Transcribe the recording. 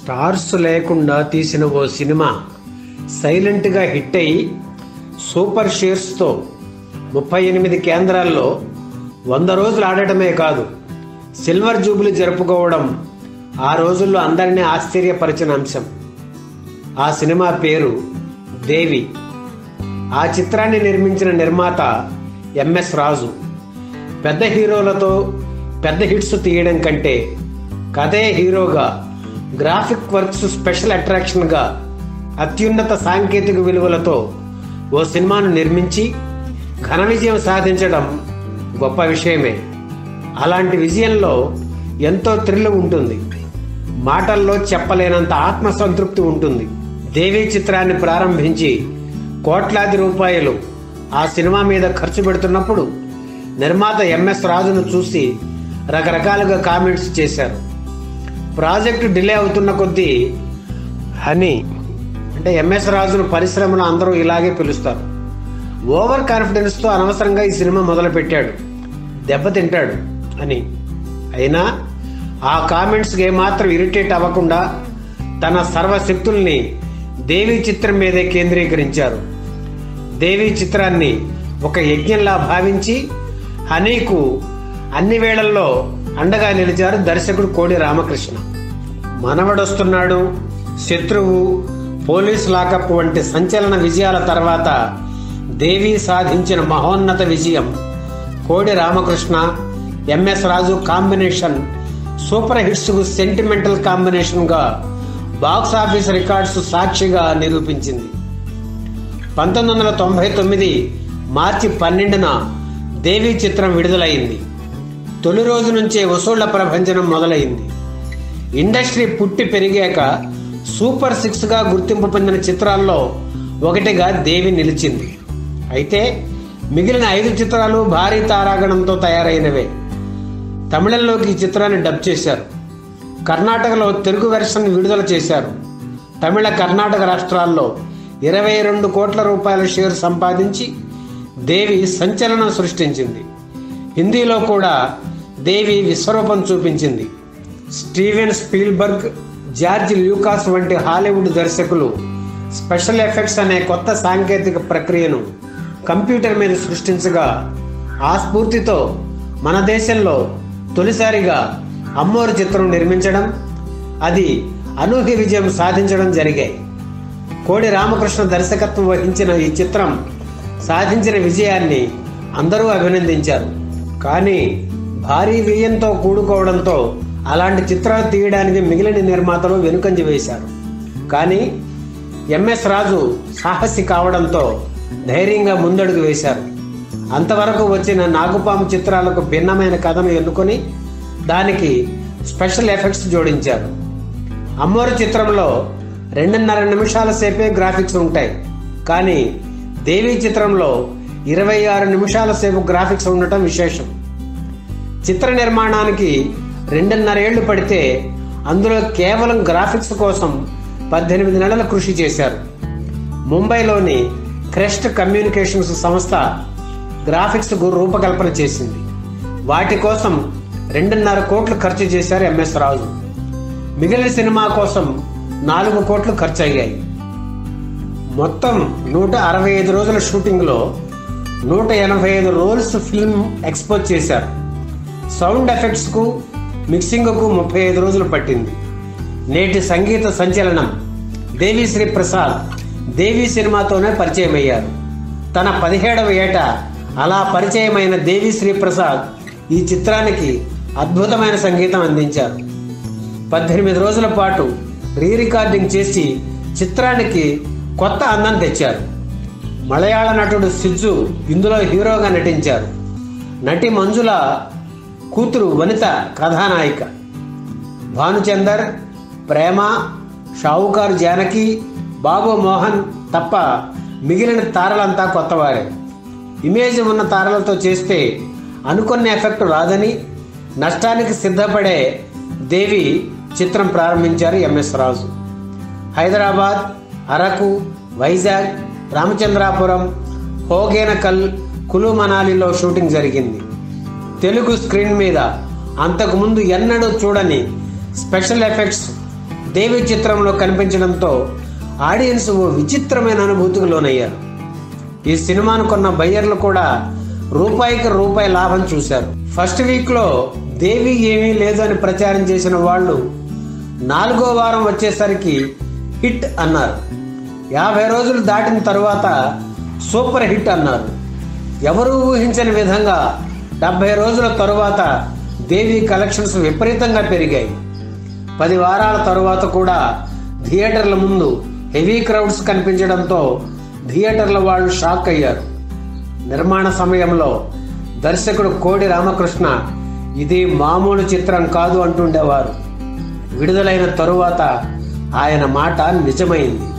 stars లేకుండా తీసిన ఓ సినిమా సైలెంట్గా హిట్ అయి సూపర్ షేర్స్తో ముప్పై ఎనిమిది కేంద్రాల్లో వంద రోజులు ఆడటమే కాదు సిల్వర్ జూబిలీ జరుపుకోవడం ఆ రోజుల్లో అందరినీ ఆశ్చర్యపరిచిన అంశం ఆ సినిమా పేరు దేవి ఆ చిత్రాన్ని నిర్మించిన నిర్మాత ఎంఎస్ రాజు పెద్ద హీరోలతో పెద్ద హిట్స్ తీయడం కంటే కథే హీరోగా గ్రాఫిక్ వర్క్స్ స్పెషల్ అట్రాక్షన్గా అత్యున్నత సాంకేతిక విలువలతో ఓ సినిమాను నిర్మించి ఘన విజయం సాధించడం గొప్ప విషయమే అలాంటి విజయంలో ఎంతో థ్రిల్ ఉంటుంది మాటల్లో చెప్పలేనంత ఆత్మసంతృప్తి ఉంటుంది దేవీ చిత్రాన్ని ప్రారంభించి కోట్లాది రూపాయలు ఆ సినిమా మీద ఖర్చు పెడుతున్నప్పుడు నిర్మాత ఎంఎస్ రాజును చూసి రకరకాలుగా కామెంట్స్ చేశారు ప్రాజెక్టు డిలే అవుతున్న కొద్దీ హనీ అంటే ఎంఎస్ రాజును పరిశ్రమలో అందరూ ఇలాగే పిలుస్తారు ఓవర్ కాన్ఫిడెన్స్తో అనవసరంగా ఈ సినిమా మొదలుపెట్టాడు దెబ్బతింటాడు అని అయినా ఆ కామెంట్స్కి ఏమాత్రం ఇరిటేట్ అవ్వకుండా తన సర్వశక్తుల్ని దేవి చిత్రం మీదే కేంద్రీకరించారు దేవి చిత్రాన్ని ఒక యజ్ఞంలా భావించి హనీకు అన్ని వేళల్లో అండగా నిలిచారు దర్శకుడు కోడి రామకృష్ణ మనవడొస్తున్నాడు శత్రువు పోలీస్ లాకప్ వంటి సంచలన విజయాల తర్వాత దేవి సాధించిన మహోన్నత విజయం Kodi Ramakrishna MS Raju combination super హిట్స్కు సెంటిమెంటల్ కాంబినేషన్గా బాక్స్ ఆఫీస్ రికార్డ్స్ సాక్షిగా నిరూపించింది పంతొమ్మిది వందల తొంభై తొమ్మిది మార్చి పన్నెండున దేవి చిత్రం విడుదలైంది తొలి రోజు నుంచే వసూళ్ల ప్రభంజనం మొదలైంది ఇండస్ట్రీ పుట్టి పెరిగాక సూపర్ సిక్స్గా గుర్తింపు పొందిన చిత్రాల్లో ఒకటిగా దేవి నిలిచింది అయితే మిగిలిన ఐదు చిత్రాలు భారీ తారాగణంతో తయారైనవే తమిళంలోకి ఈ చిత్రాన్ని డబ్ చేశారు కర్ణాటకలో తెలుగు వెర్షన్ విడుదల చేశారు తమిళ కర్ణాటక రాష్ట్రాల్లో ఇరవై రెండు కోట్ల రూపాయల షేర్ సంపాదించి దేవి సంచలనం సృష్టించింది హిందీలో కూడా దేవి విశ్వరూపం చూపించింది స్టీవెన్ స్పీల్బర్గ్ జార్జ్ ల్యూకాస్ వంటి హాలీవుడ్ దర్శకులు స్పెషల్ ఎఫెక్ట్స్ అనే కొత్త సాంకేతిక ప్రక్రియను కంప్యూటర్ మీద సృష్టించగా ఆ స్ఫూర్తితో మన దేశంలో తొలిసారిగా అమ్మోరు చిత్రం నిర్మించడం అది అనూహ్య విజయం సాధించడం జరిగాయి కోడి రామకృష్ణ దర్శకత్వం వహించిన ఈ చిత్రం సాధించిన విజయాన్ని అందరూ అభినందించారు కానీ భారీ వ్యయంతో కూడుకోవడంతో అలాంటి చిత్రాలు తీయడానికి మిగిలిన నిర్మాతలు వెనుకంజ వేశారు కానీ ఎంఎస్ రాజు సాహసి కావడంతో ధైర్యంగా ముందడుగు వేశారు అంతవరకు వచ్చిన నాగుపాము చిత్రాలకు భిన్నమైన కథను ఎన్నుకొని దానికి స్పెషల్ ఎఫెక్ట్స్ జోడించారు అమ్మోరు చిత్రంలో రెండున్నర నిమిషాల సేపే గ్రాఫిక్స్ ఉంటాయి కానీ దేవి చిత్రంలో ఇరవై ఆరు నిమిషాల సేపు గ్రాఫిక్స్ ఉండటం విశేషం చిత్ర నిర్మాణానికి రెండున్నరేళ్లు పడితే అందులో కేవలం గ్రాఫిక్స్ కోసం పద్దెనిమిది నెలల కృషి చేశారు ముంబైలోని క్రెస్ట్ కమ్యూనికేషన్స్ సంస్థ గ్రాఫిక్స్కు రూపకల్పన చేసింది వాటి కోసం రెండున్నర కోట్లు ఖర్చు చేశారు ఎంఎస్ రాజు మిగిలిన సినిమా కోసం నాలుగు కోట్లు ఖర్చు అయ్యాయి మొత్తం నూట అరవై ఐదు రోజుల షూటింగ్లో నూట ఎనభై ఐదు రోల్స్ ఫిల్మ్ ఎక్స్పోజ్ చేశారు సౌండ్ ఎఫెక్ట్స్కు మిక్సింగ్కు ముప్పై ఐదు రోజులు పట్టింది నేటి సంగీత సంచలనం దేవిశ్రీ ప్రసాద్ దేవి సినిమాతోనే పరిచయం అయ్యారు తన పదిహేడవ ఏట అలా పరిచయమైన దేవిశ్రీ ప్రసాద్ ఈ చిత్రానికి అద్భుతమైన సంగీతం అందించారు పద్దెనిమిది రోజుల పాటు రీ రికార్డింగ్ చేసి చిత్రానికి కొత్త అందం తెచ్చారు మలయాళ నటుడు సిజ్జు ఇందులో హీరోగా నటించారు నటి మంజుల కూతురు వనిత కథానాయిక భానుచందర్ ప్రేమ షావుకారు జానకి బాబు మోహన్ తప్ప మిగిలిన తారలంతా కొత్తవారే ఇమేజ్ ఉన్న తారలతో చేస్తే అనుకున్న ఎఫెక్ట్ రాదని నష్టానికి సిద్ధపడే దేవి చిత్రం ప్రారంభించారు ఎంఎస్ రాజు హైదరాబాద్ అరకు వైజాగ్ రామచంద్రాపురం హోగేనకల్ కులు మనాలిలో షూటింగ్ జరిగింది తెలుగు స్క్రీన్ మీద అంతకుముందు ఎన్నడూ చూడని స్పెషల్ ఎఫెక్ట్స్ దేవి చిత్రంలో కనిపించడంతో ఆడియన్స్ ఓ విచిత్రమైన అనుభూతికి లోనయ్యారు ఈ సినిమాను కొన్న బయ్యర్లు కూడా రూపాయికి రూపాయి లాభం చూశారు ఫస్ట్ వీక్లో దేవి ఏమీ లేదు అని ప్రచారం చేసిన వాళ్ళు నాలుగో వారం వచ్చేసరికి హిట్ అన్నారు యాభై రోజులు దాటిన తరువాత సూపర్ హిట్ అన్నారు ఎవరూ ఊహించని విధంగా డెబ్బై రోజుల తరువాత దేవి కలెక్షన్స్ విపరీతంగా పెరిగాయి పది వారాల తరువాత కూడా థియేటర్ల ముందు హెవీ క్రౌడ్స్ కనిపించడంతో థియేటర్ల వాళ్ళు షాక్ అయ్యారు నిర్మాణ సమయంలో దర్శకుడు కోడి రామకృష్ణ ఇది మామూలు చిత్రం కాదు అంటుండేవారు విడుదలైన తరువాత ఆయన మాట నిజమైంది